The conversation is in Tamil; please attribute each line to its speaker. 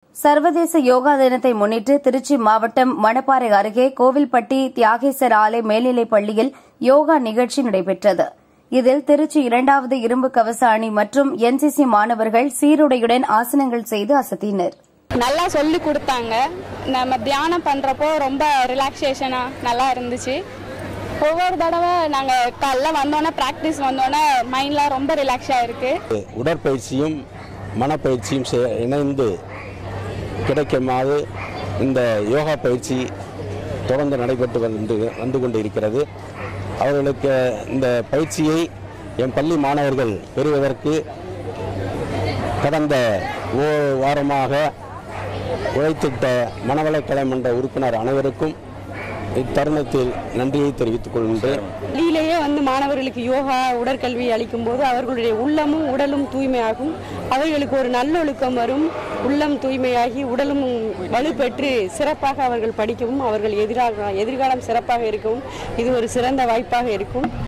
Speaker 1: சர்வதேச யோகா தினத்தை முன்னிட்டு திருச்சி மாவட்டம் மணப்பாறை அருகே கோவில்பட்டி தியாகேசர் ஆலை மேல்நிலைப் பள்ளியில் யோகா நிகழ்ச்சி நடைபெற்றது இதில் திருச்சி இரண்டாவது இரும்பு கவச அணி மற்றும் என்சிசி மாணவர்கள் சீருடையுடன் ஆசனங்கள் செய்து அசத்தினர்
Speaker 2: நல்லா சொல்லி கொடுத்தாங்க நம்ம தியானம் பண்ணுறப்போ ரொம்ப ரிலாக்ஸேஷனாக நல்லா இருந்துச்சு ஒவ்வொரு தடவை நாங்கள் காலைல வந்தோன்னே ப்ராக்டிஸ் வந்தோன்னே மைண்ட்லாம் ரொம்ப ரிலாக்ஸாக இருக்குது
Speaker 3: உடற்பயிற்சியும் மனப்பயிற்சியும் சே- இணைந்து கிடைக்குமாறு இந்த யோகா பயிற்சி தொடர்ந்து நடைபெற்று வந்து வந்து கொண்டு இருக்கிறது அவர்களுக்கு இந்த பயிற்சியை என் பள்ளி மாணவர்கள் பெறுவதற்கு கடந்த ஓ வாரமாக உழைத்திட்ட மனவளக்கலை மன்ற உறுப்பினர் அனைவருக்கும் இத்தருணத்தில் நன்றியை தெரிவித்துக் கொள்கின்றேன்
Speaker 4: பள்ளியிலேயே வந்து மாணவர்களுக்கு யோகா உடற்கல்வி அளிக்கும் போது அவர்களுடைய உள்ளமும் உடலும் தூய்மையாகும் அவர்களுக்கு ஒரு நல்லொழுக்கம் வரும் உள்ளம் தூய்மையாகி உடலும் வலுப்பெற்று சிறப்பாக அவர்கள் படிக்கவும் அவர்கள் எதிராக எதிர்காலம் சிறப்பாக இருக்கவும் இது ஒரு சிறந்த வாய்ப்பாக இருக்கும்